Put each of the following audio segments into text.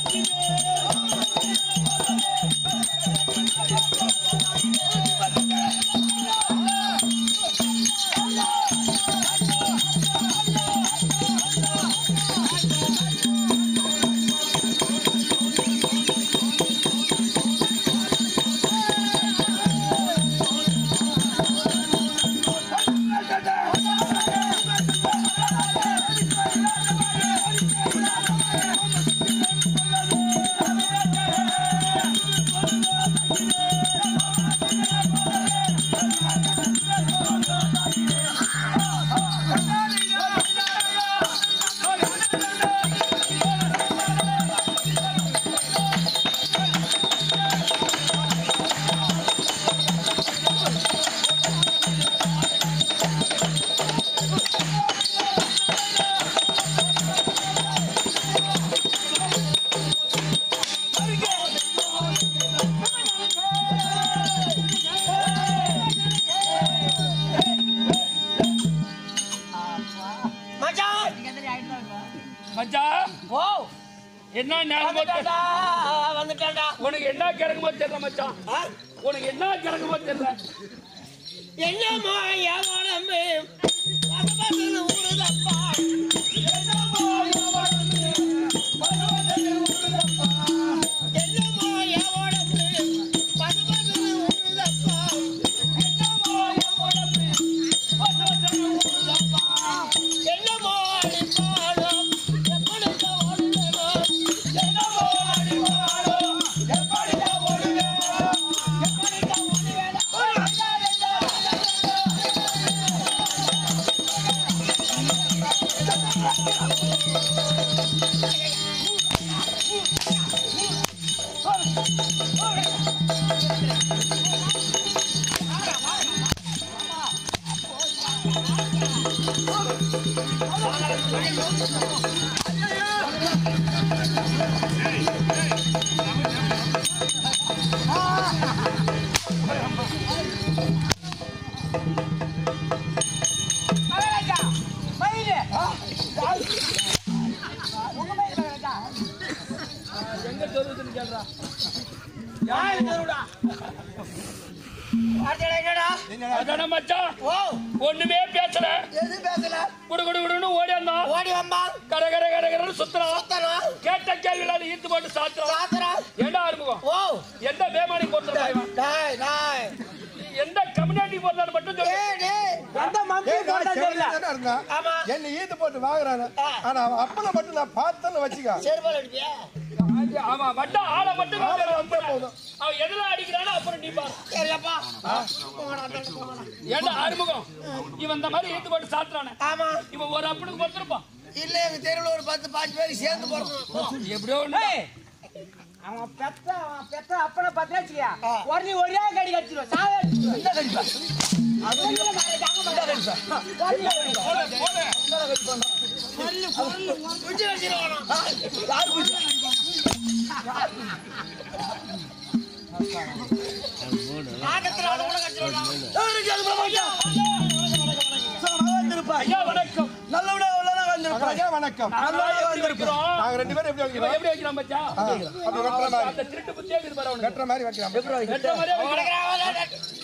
மச்சான் மச்சான் ஓ என்ன ஞாபகம் வந்துட்டான்டா வந்துட்டான்டா உனக்கு என்ன கிடக்குமோ தெரியல மச்சான் ஆ? உனக்கு என்ன கிடக்குமோ தெரியல என்னம்மா என் உடம்பு பசபசன்னு ஊறுதப்பா. என்னம்மா என் உடம்பு பசபசன்னு ஊறுதப்பா. என்னம்மா அடிப்பாளம், எப்படித்தான் ஓடுவேனோ. என்னம்மா அடிப்பாளம், எப்படித்தான் ஓடுவேனோ. எப்படித்தான் ஓடுவேனோ. எங்க சொல்லுதுன்னு கேள்றா அதான மச்சான் ஓ ஒண்ணுமே பேசல எது பேசல குடு குடு குடுன்னு ஓடி வந்தான் ஓடி வந்தான் கர கர கர கரன்னு சுத்துறான் சுத்தணும் கேட்ட கேள்வியில ஈர்த்து போட்டு சாத்துறான் சாத்திரம் ஏண்டா ஆறுமுகம் ஓ எந்த பேமானி பொறுத்த டாய் டாய் எந்த கம்யூனிட்டி பொறுத்தாலும் மட்டும் சொல்லு டேய் டேய் எந்த மம்பி போட்டா தெரியல ஆமா என்ன ஈத்து போட்டு வாங்குறானு ஆனா அவன் அப்பனை மட்டும் நான் பார்த்தேன்னு வச்சுக்க செருப்பால் அடிப்பியா ஆமா மட்டும் ஆளை மட்டும் போதும் அவன் எதுல அடிக்கிறானோ அப்புறம் நீ பாரு சரியப்பா போங்கடா தள்ளு, போங்கடா. ஏண்டா ஆறுமுகம் இவன் இந்த மாதிரி ஈர்த்து போட்டு சாத்துறானே ஆமா இவன் ஒரு அப்பனுக்கு பொறுத்திருப்பான் இல்ல எங்க தெருவுல ஒரு பத்து பாஞ்சு பேர் சேர்ந்து போறோம் எப்படியோ ஒண்ணு ஏய், அவன் பெத்த அவன் பெத்த அப்பனை பார்த்தா வச்சுக்கியா ஆ. உடனே ஒரே கடி கடிச்சிடும் சாவே அடிச்சிடும் இந்த கடிப்பா அது வந்து நான் தாங்க மாட்டேன். உடனே கடிப்பா. பொருள் பொருள் குஞ்சு வச்சிருவானோ ஆட்டத்துல அவனை கூட கடிச்சிருவானோ ஐயா வணக்கம் ஐயா, வணக்கம் நாங்க எப்படி வைக்கிறோம் நாங்க ரெண்டு பேரும் எப்படி இவன் வைக்கிறோம் எப்படி வைக்கிறான் மச்சான் அப்படி வெட்டுற மாதிரி அந்த திருட்டு புத்தியே இருக்குது பாரு அவனுக்கு வெட்டுற மாதிரி வைக்கலாம் வெட்ட மாதிரியே வைக்கிறான்.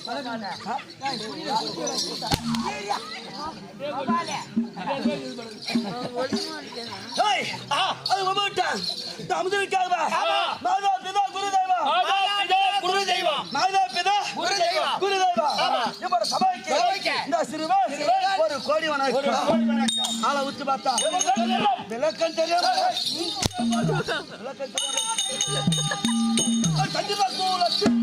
மாதா, பிதா, குரு தெய்வம். குரு தெய்வம். சபைக்கு. இந்த சிறுவன் ஒரு கோடி வணக்கம் ஆளை உத்து பார்த்தா விளக்கம் தெரியாம விளக்கம் தெரியாம கண்டிப்பா கூல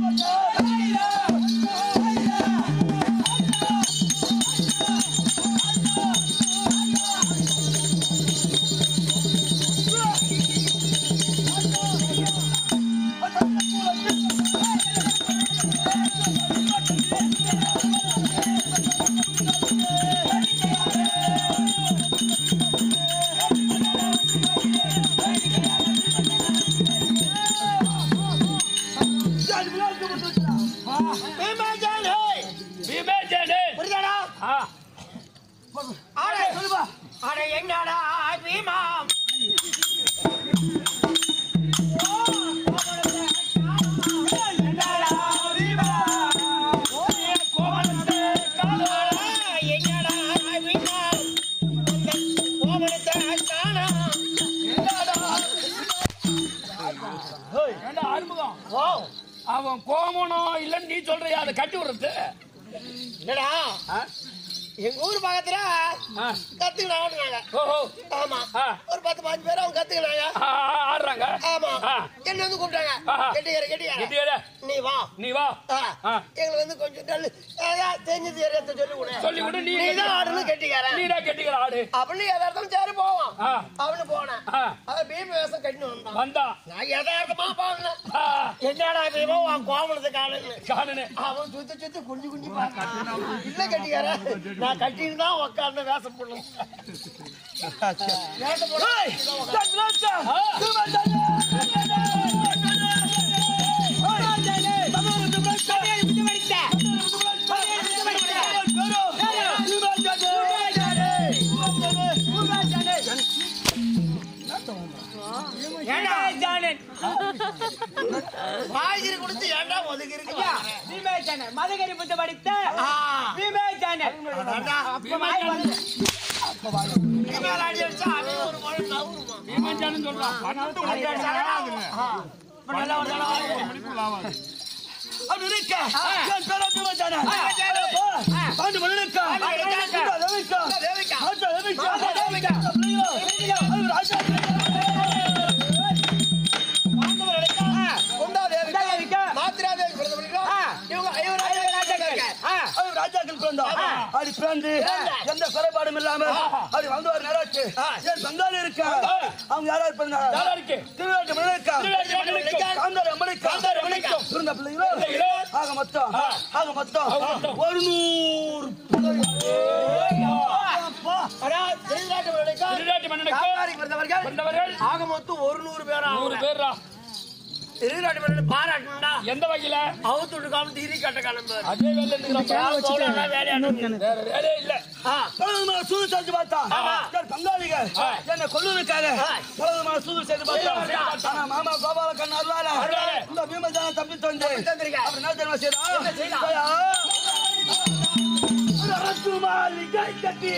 பீமேஜனே. புரியுதாடா ஆ, ஆட அட என்னடா பீமா அவன் கோமனம் இல்லன்னு நீ சொல்றியா அதை கட்டி விடுறது என்னடா ஆ? எங்க ஊர் பக்கத்துல ஆ. கத்துக்கினாங்க ஓஹோ ஆமா ஆ. ஒரு பத்து பாஞ்சு பேர் அவங்க கத்துக்கினாங்க ஆ, ஆ, ஆடுறாங்க ஆமா ஆ. என்ன வந்து கூப்பிட்டாங்க ஆஹா. கெட்டிக்கார கெட்டிக்கார கெட்டியாரே, நீ வா நீ வா ஆ. ஆ. எங்களுக்கு வந்து கொஞ்சம் நல்ல ஏதா தெரிஞ்சது தெரியாத சொல்லி கொடு சொல்லி விடு நீ நீ தான் ஆடணும் கெட்டிக்கார நீடா கெட்டிக்கிற ஆடு அப்படின்னு எதார்த்தம் சரி போவோம் ஆ. அவனு போனேன் ஆ. அவன் பீம் வேஷம் கட்டினு வந்தான் வந்தா நான் எதார்த்தமா போனேன் ஆ, என்னடா பீமோ உன் கோமணத்தை காணுன்னு காணுனே அவன் சுத்தி சுத்தி குஞ்சு குஞ்சு பார்த்தான். இல்ல கட்டிக்கார நான் கட்டின்னு தான் உட்கார்ந்து வேஷம் போடணும் வேஷம் போடணும் ஆ. வாய்கிரி கொடுத்து ஏன்டா ஒதுக்கி இருக்கு மதகரி புத்த படித்த ஆ. பீமே சேனல் அதான்டா. இனிமேல் அடி அடிச்சா அவன் ஒரு முறை நவுருமா. பீமஞ்சானுன்னு சொல்றான். அடி அடிச்சாலே ஆகும். ஆ. இப்ப நல்லா ஒரு தடவை ஆகும். அப்படி இருக்க என் பேர பீமே சேனல் பாண்டு மணிக்கா ரவிக்கா தேவிக்கா. ஆச்சா ரவிக்கா தேவிக்கா. குண்டா தேவிக்கா. மாத்திரா தேவி பிறந்த பிள்ளைகளோ, இவங்க இவங்க ராஜாக்கள். அவர் ராஜாக்கள் பிறந்தோம் அப்படி பிறந்து எந்த குறைபாடும் இல்லாம அப்படி வந்து ஒரு நேரத்து என் பங்காளி இருக்கா அவங்க யாராவது பிறந்தாங்க யாரா இருக்கு? திருநாட்டு மணிக்கா திருநாட்டு மணிக்கா. காந்தாரி அம்மனிக்கா காந்தாரி அம்மனிக்கா. பிறந்த பிள்ளைங்களோ பிள்ளைகளோ. ஆக மொத்தம் ஆக மொத்தம் மொத்தம். ஒரு நூறு அடா, திருநாட்டு பிள்ளைகளுக்கோ, திருநாட்டு மன்னனுக்கு காந்தாரி பிறந்தவர்கள் வந்தவர்கள் ஆக மொத்தம் ஒரு நூறு பேரா நூறு பேர்ரா திருநாட்டு பிள்ளைகள் பாராட்டணும்டா எந்த வகையில அவுத்து விட்டுக்காம தீரி கட்ட கிளம்பு அதே வேலை வேற வேலையே இல்ல பலவிதமான சூது செஞ்சு பார்த்தா என் பங்காளிகள் என்னை கொல்லுவதற்காக பலவிதமான சூது செய்து பார்த்தா ஆனா மாமா கோபால கண்ணு அருளால அருளால. இந்த பீமஜான தப்பித்து வந்து தந்திருக்க. அவர் என்ன தெரியுமா செய்யறா? என்ன செய்யலாம்? ஐயா, ஒரு அரசுமாளிகை கட்டி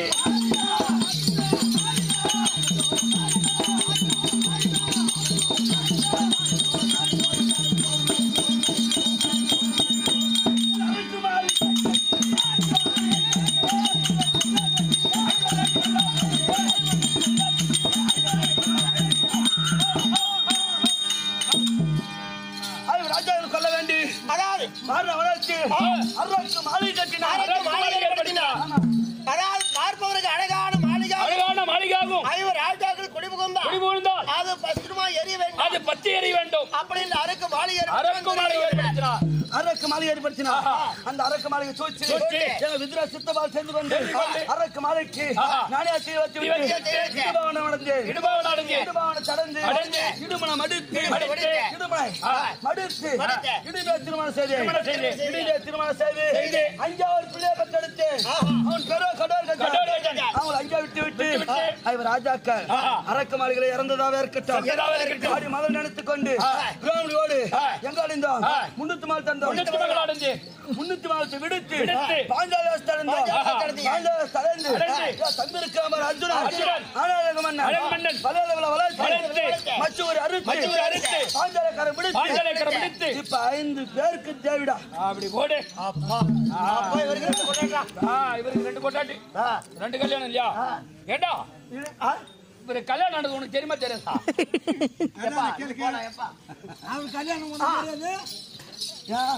அவர் ராஜாவை கொல்ல வேண்டி அதாவது மாற வளர்ச்சி அரசு மாளிகை கட்டினார் அரசு மாளிகை கட்டினார். அதாவது பார்ப்பவருக்கு அழகான மாளிகை அழகான மாளிகாகும் ஐவர் ராஜாக்கள் குடிபுகுந்தார் குடிபுகுந்தால் அது பசுமா எரிய வேண்டும் அது பத்தி எறிய வேண்டும் அப்படின்னு அருக்கு மாளிகை அரக்கு மாளிகை ஏற்படுத்தினார். அரக்கு மாளிகை ஏற்படுத்தினார் அந்த அரக்கு மாளிகை சூழ்ச்சி சூழ்ச்சி. எங்க வித்ரா சித்தபால் சேர்ந்து கொண்டு அரக்கு மாளிகைக்கு ஆஹா. நானே தீ வச்சு தீ விட்டு வச்சு. இடுபவனம் அடைந்து இடுபவன் அடைஞ்சு இடுபவனம் தடந்து அடைந்து. இடுமணம் அடித்து அடித்து. இடுமனை ஆ. மடித்து மடித்து. இடுமே திருமணம் செய்து திருமணம் செய்து. இடுமே திருமணம் செய்து செய்து. அஞ்சாவது பிள்ளையை பெற்றெடுத்து அவன் பெரு கடோர் கடோர் கஜான். அவங்க அஞ்சா விட்டு விட்டு விட்டு. இவர் ராஜாக்கள் ஆஹா. அரக்கு மாளிகளை இறந்ததாக இருக்கட்டும் இறந்ததாக இருக்கட்டும். அப்படி மகள் நினைத்துக் கொண்டு கிராமடியோடு எங்க அடைந்தோம் முன்னூத்தி மால் தந்தோம் முன்னூத்தி மகள் அடைஞ்சு முன்னூத்தி மாலத்தை விடுத்து விடுத்து. பாஞ்சாலஸ் தடந்தோம் பாஞ்சாலஸ் தடந்தீங்க. பாஞ்சாலஸ் தடந்து தடந்து. தந்திருக்காம அர்ஜுனன் அர்ஜுனன். ஆனாயக மன்னன் அழகு மன்னன். பலவள வளர்த்து. வளர்த்து மச்சூர் அறுத்து மச்சூர் அறுத்து. பாஞ்சாலக்காரன் விடுத்து பாஞ்சாலக்காரன் விடுத்து. இப்ப ஐந்து பேருக்கு தேவிடா அப்படி போடு அப்பா அப்பா இவருக்கு ரெண்டு கொண்டாடுறா. ஆ, இவருக்கு ரெண்டு கொண்டாட்டி ரெண்டு கல்யாணம் இல்லையா ஏண்டா இது, ஆ? இவரு கல்யாணம் ஆனது உனக்கு தெரியுமா தெரியாதா எப்பா, போடா, எப்பா. ஏன்?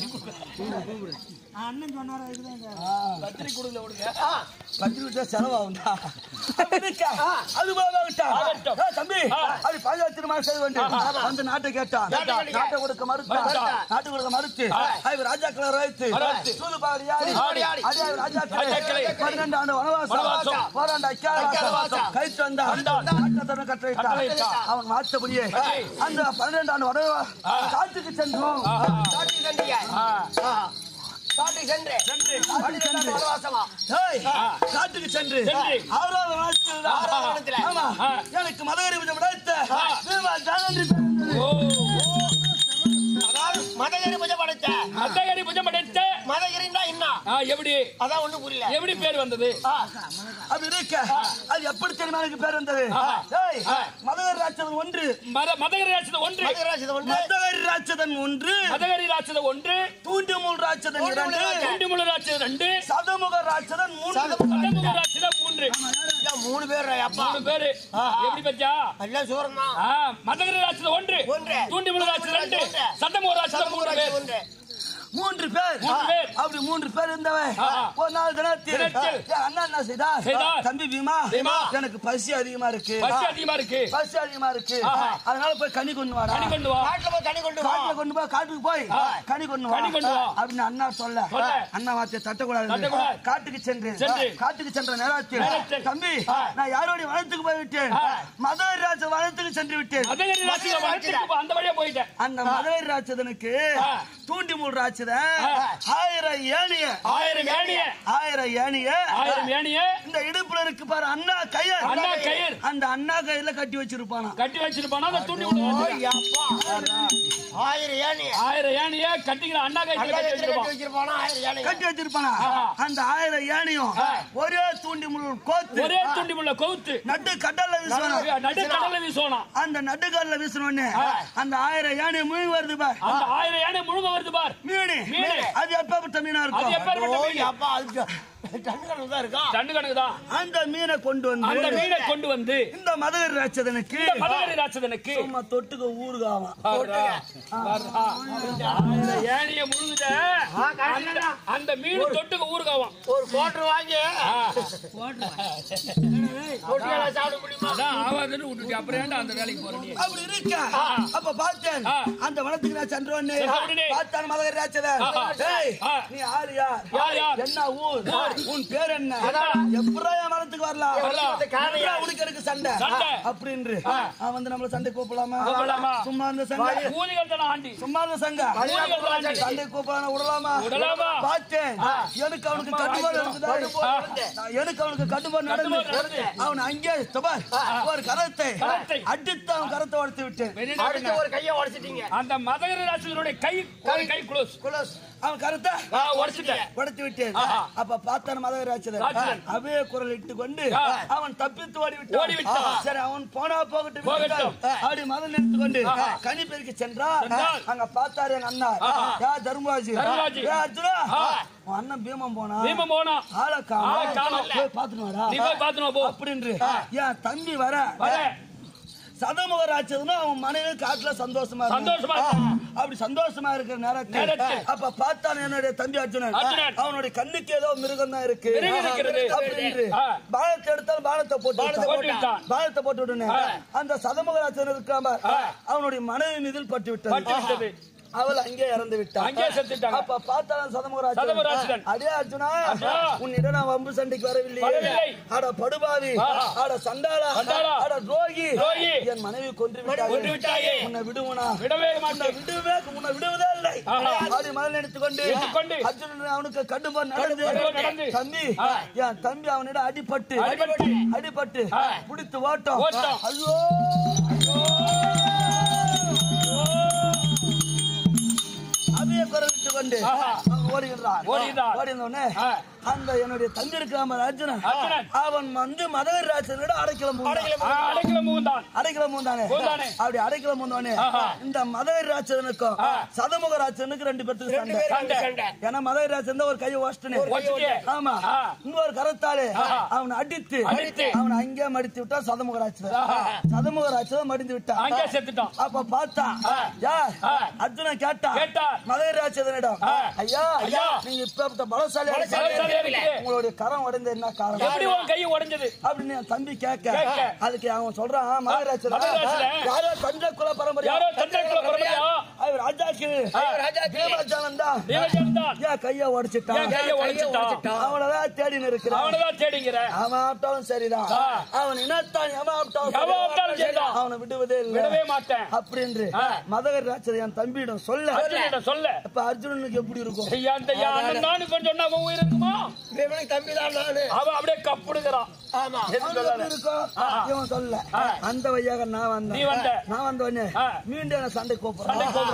பத்திரி கொடுக்கல விடுங்க ஆ, பத்து விட்டா செலவாகும்டா. அப்படி இருக்கா? அது போக விட்டா. ஆகட்டும். ஏய் தம்பி, அது பாஞ்சால திருமணம் செய்து கொண்டு வந்து நாட்டை கேட்டான். நாட்டை கேட்டான். நாட்டை கொடுக்க மறுத்தான். மறுத்தான். நாட்டை கொடுக்க மறுத்து, அவர் ராஜாக்களை அழைத்து, அழைத்து. சூதுபாடி ஆடி, ஆடி. அதே அவர் ராஜாக்களை ராஜாக்களை. பன்னிரண்டு ஆண்டு வனவாசம், வனவாசம். போராண்ட அக்கியாவாசம், அக்கியாவாசம். கைத்து வந்தான். வந்தான். நாட்டத்தனை கட்டளையிட்டான். கட்டளையிட்டான். அவன் மாற்றபடியே சரி. அந்த பன்னிரண்டு ஆண்டு வனவா காட்டுக்கு சென்றோம் காட்டுக்கு சென்றீங்க. ஆ, ஆ, காட்டுக்கு சென்று. சென்று. காட்டுக்கு சென்று வனவாசமா? ஏய், காட்டுக்கு சென்று சென்று. ஆறாவது நாட்கள் தான். ஆறாவது நாட்களா? ஆமா. ஆ. எனக்கு மதகரி பூஜை விளைத்த ஆ. பீமா ஜானன்றி பிறந்தது. ஓ அதாவது மதகிரி பூஜை படைத்த அத்தகரி புஜம் அடைத்த மதகிரின்னா என்ன ஆ, எப்படி அதான் ஒண்ணும் புரியல எப்படி பேர் வந்தது அப்படி இருக்க அது எப்படி தெரியுமா எனக்கு பேர் வந்தது ஆ. ஏய், மதகரி ராட்ச ராட்சதன் ஒன்று மத- மதகரி ராட்சதம் ஒன்று மதுராட்சதம் ஒன்று மதகரி ராட்சதன் ஒன்று மதகரி ராட்சதம் ஒன்று தூண்டிமுள் ராட்சதன் இரண்டு குண்டுமுழு ராட்சதம் ரெண்டு சதமுக ராட்சதன் மூன்று சதமுக ராட்சதம் மூன்று எல்லாம் மூணு பேர் அப்பா மூணு பேரு எப்படி பச்சா எல்லாம் சூரம் தான் ஆ, மதகரி ராட்சதம் ஒன்று ஒன்று. தூண்டிமுழு ராட்சதம் ரெண்டு சதமுக ராட்சதம் மூணு பேர் ஒன்று மூன்று பேர் மூன்று பேர். அப்படி மூன்று பேர் இருந்தவன் ஆ. ஒரு நாள் தினத்தில் தினத்தில். என் அண்ணா என்ன செய்தார் செய்தார். தம்பி பீமா பீமா. எனக்கு பசி அதிகமா இருக்கு பசி அதிகமா இருக்கு பசி அதிகமா இருக்கு ஆஹா. அதனால போய் கனி கொண்டு வாடா கனி கொண்டு வா காட்டுல போய் தண்ணி கொண்டு வா காட்டுல கொண்டு போய் காட்டுக்கு போய் கனி கொண்டு வா கனி கொண்டு வா. அப்படின்னு அண்ணா சொல்ல சொல்ல. அண்ணா வார்த்தையை தட்டக்கூடாது தட்டக்கூடாது. காட்டுக்கு சென்று சென்று. காட்டுக்கு சென்ற நேரத்தில் நேரத்தில். தம்பி நான் யாரோடைய வனத்துக்கு போய் விட்டேன் மதுரை ராஜ வனத்துக்கு சென்று விட்டேன் மதகரி ராட்சதம் வனத்துக்கு போ- அந்த வழியா போயிட்டேன் அந்த மதுரை ராட்சதனுக்கு ஆ. தூண்டி மூல் ராட்சதன் ஆயிரம் ஏணிய ஆயிரம் ஏணிய ஆயிரம் ஏணிய ஆயிரம் ஏணிய இந்த இடுப்புல இருக்கு பாரு அண்ணா கயிறு அண்ணா கயிறு. அந்த அண்ணா கயிறுல கட்டி வச்சிருப்பானா கட்டி வச்சிருப்பானா அந்த துண்டி விட்டு ஓய் அப்பா ஆயிரம் ஏணி ஆயிரம் ஏணிய கட்டிக்கிற அண்ணா கைத்துல கட்டி கட்டி வச்சிருப்பான் வச்சிருப்பானா ஆயிரம் ஏணி கட்டி வச்சிருப்பானா அந்த ஆயிரம் ஏணியும் ஒரே தூண்டி முள் கோத்து ஒரே துண்டி முள்ள கவுத்து நட்டு கடல்ல வீசணும் நடு கடல்ல வீசுவானா அந்த நட்டுக்காரில் வீசணும்னு அந்த ஆயிரம் யானை மூவி வருது பார் அந்த ஆயிரம் யானை முழுங்க வருது பார் மீன் மீன். அது எப்பப்பட்ட மீனா அது இருக்கும் எப்பேற்பட்ட ஓய் மீன் அப்பா அது தண்ணி கணக்கு தான் இருக்கா தண்டு கணக்கு தான் அந்த மீனை கொண்டு அந்த வந்து மீனை கொண்டு வந்து இந்த மதுரை ராட்சதனுக்கு இந்த மதகரி ராட்சதனுக்கு சும்மா தொட்டுக்க ஊறுகாவான் பாருடா, பாருடா. அந்த ஏணிய முழுங்குத அந்த- அந்த மீன் தொட்டுக்கு ஊறுகாவான் ஒரு கோட்டர் வாங்கி ரொட்டியால சாப்பிட முடியுமா அதான் ஆவாதுன்னு விட்டுட்டு அப்புறம் ஏன்டா அந்த வேலைக்கு போற நீ அப்படி இருக்க அப்ப பார்த்தேன் ஆ. அந்த வனத்துக்கு நான் சென்றோன்னு சென்ற உடனே. பார்த்தான் மதுரை ராட்சதன் ஆ. டேய், ஆ. நீ யார் யார் யார் யார்? என்ன ஊர் உன் பேர் என்ன எப்படா என் வனத்துக்கு வரலாம் வரலாம். எப்படா உனக்கு எனக்கு சண்டை சண்டை. அப்படின்னு அவன் வந்து நம்மள சண்டை கூப்பிடலாமா கூப்பிடலாமா? சும்மா இருந்த சண்டை கூலிகள் தானே ஆண்டி சும்மா இருந்த சண்டை கூலிகள் தானே ஆண்டி சண்டை கூப்பிடலாம் விடலாமா விடலாமா? பார்த்தேன் எனக்கு அவனுக்கு கட்டுப்பாடு இருந்ததா? நான் எனக்கு அவனுக்கு கட்டுப்பாடு நடந்து நடந்து. அவன் அங்கே தபார், ஒரு கரத்தை கரத்தை. அடித்து அவன் கரத்தை உடைத்து விட்டேன் வெளியில அடுத்து ஒரு கையை உடைச்சிட்டீங்க அந்த மதகரி ராட்சசனுடைய கை ஒரு கை க்ளோஸ் குலோஸ். அவன் கரத்தை உடச்சிட்டேன் உடைத்து விட்டேன் ஆஹா. அப்ப பார்த்தான் மதக ராட்சதன் ராட்சதன். அவே குரல் இட்டு கொண்டு ஆ. அவன் தப்பித்து ஓடி ஓடி விட்டான். விட்டான் சரி அவன் போனா போகட்டும் போகட்டும். விட்டான். அப்படி மதம் எடுத்து கொண்டு கனி பெருக்கி சென்றார் சென்றார். அங்க பார்த்தாரு எங்க அண்ணா ஆஹா. யா தர்மராஜ் தர்மராஜ். யா அர்ஜுனா ஆ. உன் அண்ணன் பீமம் போனா தீபம் போனா ஆளை ஆளை காணோம். காணோம். போய் பார்த்துட்டு வாடா. நீ போய் பாத்துனு போ அப்படின்னு என் தம்பி வர வர சதமுக ராட்சதுன்னா அவன் மனைவி காட்டுல சந்தோஷமா இருந்தான். சந்தோஷமா இருந்தான். அப்படி சந்தோஷமா இருக்கிற நேரத்தில் நேரத்தில். அப்ப பார்த்தான் என்னுடைய தம்பி அர்ஜுனன் அர்ஜுனன். அவனுடைய கண்ணுக்கு ஏதோ மிருகம் தான் இருக்கு மிருகம் இருக்கிறது. அப்படின்னு ஆ. பாலத்தை எடுத்தாலும் பாலத்தை போட்டு பாலத்தை போட்டு விட்டான். பாலத்தை போட்டு விட்டுனே ஆ. அந்த சதமுக ராட்சதன் இருக்காம ஆ. அவனுடைய மனைவி மீதில் பட்டு பட்டு விட்டது விட்டது அவள் அங்கே இறந்து விட்டான் அங்கே செத்துட்டாங்க. அப்ப பார்த்தாலும் சதமுக சதமுக ராட்சதன் ராட்சதன். அடே அர்ஜுனா அர்ஜுனா. உன்னிடம் நான் வம்பு சண்டைக்கு வரவில்லையே வரவில்லை. அட படுபாவி ஆஹா. அட சண்டாளா சண்டாளா. அட துரோகி துரோகி. என் மனைவி கொன்று கொன்று விட்டாயே. உன்னை விடுவனா விடவே உன்னை மாட்டேன் விடுவே உன்னை விடுவதே இல்லை ஆஹா. அப்படி மதம் எடுத்துக்கொண்டு எடுத்துக்கொண்டு. அர்ஜுனன் அவனுக்கு கடுமை நடந்து கடுமை நடந்து. தம்பி ஆ. என் தம்பி அவனிடம் அடிபட்டு அடிபட்டு. அடிபட்டு ஆ. பிடித்து ஓட்டம் ஓட்டம். ஐயோ அதைய குரலிட்டு கொண்டு ஆஹா. அவன் ஓடுகின்றான் ஓடுகின்றான். ஓடினோடனே ஆ. அந்த என்னுடைய தம்பி இருக்காம அர்ஜுனன் அர்ஜுனன். அவன் வந்து மதவர் ராஜனோட அடைக்கலம் ஆ, அடைக்கலம் மூந்தான் அடைக்கலம் வந்தானே பூந்தானே. அப்படி அடைக்கலம் வந்தோடனே ஆஹா. இந்த மதவர் ராஜனுக்கும் ஆ. சதமுக ராஜனுக்கு ரெண்டு பேருக்கு சண்டை சண்டை. சண்டை. ஏன்னா மதவர் ராஜன் தான் ஒரு கையை வாசிட்டு வச்சுட்டு. ஆமா ஆ. இன்னொரு கரத்தாலே ஆஹா. அவனை அடித்து அடித்து. அவனை அங்கே மடித்து விட்டா சதமுக ராஜன் ஆஹா. சதமுக ராஜன் மடிந்து விட்டான் அங்கே செத்துட்டான் அப்ப பார்த்தா ஆ. யார் ஆ. அர்ஜுனன் கேட்டா கேட்டார். மதவர் ராஜனிடம் ஆ. ஐயா ஐயா. நீங்க இப்ப பலசாலியா பலசாலியா இருக்கீங்க. இருக்கீங்க. உங்களுடைய கரம் உடைந்த என்ன காரணம் எப்படி உன் கை உடைஞ்சது அப்படின்னு என் தம்பி கேட்க கேட்க. அதுக்கு அவன் சொல்றான் மகராஜன் மகராஜன். யாரோ தஞ்சை குல பரம்பரை யாரோ தந்தைக்குள்ள பரம்பரையா அவர் ராஜாக்கு தேவாச்சாரம் தான் தேவஜான் தான் ஏன் கைய உடைச்சிட்டான் என் கையை உடைச்சிட்டான் அவனதான் தேடின்னு இருக்கிறான் அவனதான் தேடிங்கிற அவன் ஆப்டாலும் சரிதான் ஆ. அவன் இனத்தான் எவன் ஆப்டாலும் எவன் ஆப்டாலும் சரிதான். அவனை விடுவதே இல்லை விடவே மாட்டேன் அப்படின்னு ஆ. மதகர் ராட்சர் என் தம்பியிடம் சொல்ல அர்ஜுனிடம் சொல்ல அப்ப அர்ஜுனனுக்கு எப்படி இருக்கும் ஐயா அந்த ஐயா அண்ணன் நானு கொஞ்சம் சொன்னா அவன் உயிர் இருக்குமா இவனுக்கு தம்பி தான் நானு அவன் அப்படியே கப்புடுகிறான் ஆமா அவனுக்கு எப்படி இருக்கும் இவன் சொல்ல அந்த வழியாக நான் நீ வந்தேன் வந்த நான் வந்த உடனே ஆ. மீண்டும் என்ன சண்டை சண்டை கூப்பிடுறான் கூப்பிடுறான்.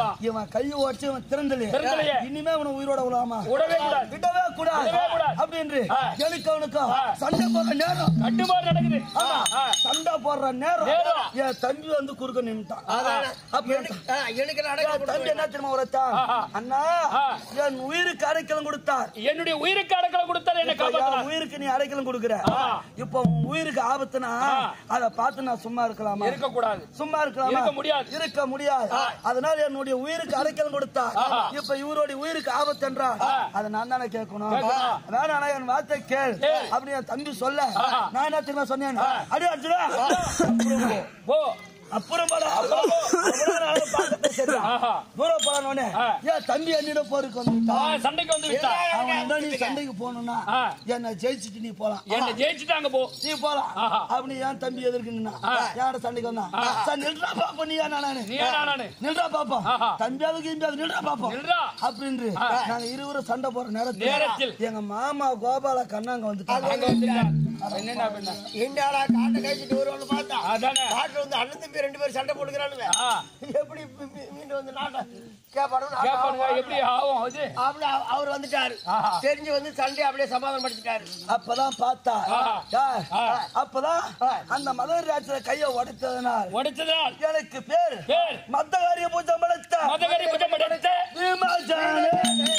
இவன் கையை உடச்சு இவன் திறந்தலையே திறந்தலையே. இனிமே அவனை உயிரோட விடாமா விடவே கூடாது விடவே கூடாது விடவே கூடாது. அப்படின்னு ஆ. எனக்கு அவனுக்கும் சண்டை போடுற நேரம் கட்டுமாறு நடக்குது ஆமா, ஆ. சண்டை போடுற நேரம் நேரம். என் தம்பி வந்து குறுக்க நின்னுட்டான் அதானே. அப்ப என் எனக்கு- ஆ, எனக்கு என் நடக்க தம்பி என்ன தெரியுமா உரைத்தான் ஆஹா. அண்ணா ஆ. என் உயிருக்கு அடைக்கலம் கொடுத்தார் என்னுடைய உயிருக்கு அடக்கல கொடுத்தாரு என்ன இப்ப என் காப்பாத்தினார் உயிருக்கு நீ அடைக்கலம் கொடுக்குற ஆ. இப்ப உன் உயிருக்கு ஆபத்துனா ஆ. அத பார்த்து நான் சும்மா இருக்கலாமா இருக்க கூடாது சும்மா இருக்கலாமா இருக்க முடியாது. இருக்க முடியாது அதனால என்னுடைய உயிருக்கு அடைக்கலம் கொடுத்தா ஆஹா. இப்ப இவருடைய உயிருக்கு ஆபத்து என்றால் ஆ. அதை நான் தானே கேட்கணும் கேட்கணும். வேணாம் என் வார்த்தை கேள் கேள். அப்படி என் தம்பி சொல்ல ஆஹா. நான் என்ன தெரியுமா சொன்னேன் அடி அர்ஜுனா போ அப்புறம் போடா. அப்புறம் நானும் பார்த்துட்டு சரியா? ஆஹா. தூரம் போறானே ஆ. ஏன் தம்பி என்னிடம் போருக்கு ஆ, வந்துட்டான் சண்டைக்கு வந்து விட்டா அவன் தான் நீ சண்டைக்கு போகணும்னா ஆ. என்ன ஜெயிச்சுட்டு நீ போலாம் என்ன ஜெயிச்சுட்டாங்க போ நீ போலாம் ஆஹா. அப்படி ஏன் தம்பி எதிர்க்குன்னா யார சண்டைக்கு வந்தான் சார் நில்றா பாப்போம் நீ ஏன் நானு நீ ஏன் நானு? நில்றா பாப்போம் ஆஹா. தம்பியாவுக்கு இந்தியாவுக்கு நில்றா பாப்போம் நில்றா. அப்படின்னு நாங்க இருவரும் சண்டை போற நேரத்தில். நேரத்தில் எங்க மாமா கோபால கண்ணாங்க வந்துட்டாங்க அங்க வந்துட்டார் என்னடா பண்ண என்னடா காட்டை கழிச்சிட்டு வருவான்னு பார்த்தா அதானே காட்டுல வந்து அண்ணன் தம்பி ரெண்டு பேரும் சண்டை போட்டுக்கிறானுங்க ஆ. எப்படி மீ- மீ- மீண்டும் வந்து நாட்டை கேப்பாடும் கேப்பானுங்க எப்படி ஆகும் அது அப்படி அவ- அவர் வந்துட்டாரு ஆஹா. தெரிஞ்சு வந்து சண்டை அப்படியே சமாதானம் படுத்திட்டாரு அப்பதான் பார்த்தா ஆஹா. யார்? ஆ. அப்பதான் அந்த மதுரை ராஜ்யத்துல கைய உடைத்ததனால் உடைச்சதால் எனக்கு பேர் பேர் மத்த காரிய பூஜை படைத்த மதகரி புஜம் அடைத்த பீமாச்சானே.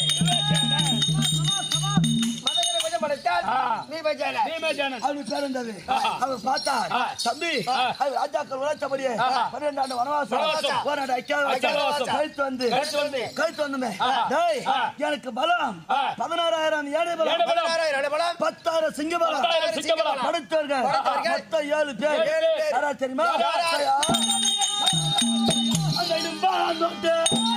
மதகரை கொஞ்சம் படைத்தால் ஆ. நீ பச்சால பீமஜானன் அவரு பேர் இருந்தது அவர் பார்த்தார் ஆ. தம்பி அவர் ராஜாக்கள் உழைச்சபடியே ஆஹா. பன்னிரெண்டாண்டு வனவாசம் வனவாசம். போராட அக்கிரவாசம். கழித்து வந்து கழித்து வந்து. கழித்து வந்துமே ஆஹா. டேய் ஆ. எனக்கு பலம் ஆ. பதினாறாயிரம் ஏழை ஏழை பலம் பலம். பலம் பத்தாயிரம் சிங்க பலம் பத்தாயிரம் சிங்க பலம். படுத்தவர்கள் படைத்தவர்கள். மொத்தம் ஏழு பேர் ஏழு பேர். யாரா தெரியுமா யார்? யார்? அந்த இடும்பாலந்தோட்டு.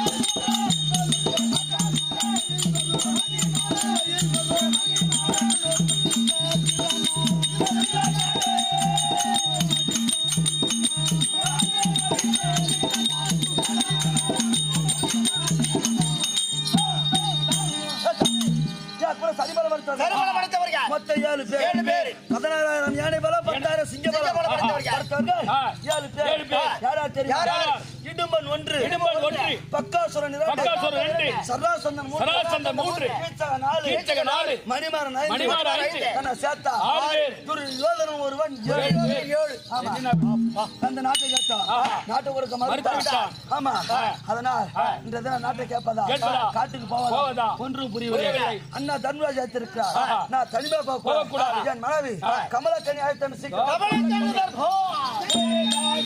யார் கூட சரிபலம் படுத்தவர்கள். சரிபலம் படைத்தவர்கள். மொத்தம் ஏழு பேர் ஏழு பேர். பதினாறாயிரம் யானை பலம் பத்தாயிரம் சிங்க பலம் சிங்க பலம் படைத்தவர்கள். படுத்தவர்கள். ஆ. ஏழு பேர் ஏழு பேர். யாரா தெரியும் யார்? இடும்பன் ஒன்று இடும்பன் ஒன்று. பக்காசுரன் இரண்டு. பக்காசுரன் இரண்டு. சராசந்தன் மூன்று. சராசந்தன் மூன்று. கீச்சக நாலு. கீச்சக நாலு. மணிமாறன் ஐந்து. மணிமாறன் ஐந்து. கண்ணா சேர்த்தா ஆறு பேர். துரியோதனன் ஒருவன் ஏழு. ஏழு பேர். ஏழு. ஆமா. அந்த நாட்டை கேட்டா ஆஹா. நாட்டை கொடுக்க மறுத்து மறுத்தான் விட்டான். ஆமா ஆ. அதனால் ஆ. இந்த தினம் நாட்டை கேட்பதா கேட்பதா. காட்டுக்கு போவதா போவதா. ஒன்றும் புரியவில்லை புரியவில்லை. அண்ணா தர்மராஜ் இருக்கிறார் ஆஹா. நான் தனிமையா போக போகக்கூடாது. என் மனைவி ஆ. கமலக்கனி ஆயத்தன் சீக்கிரம் கமலக்கனி போ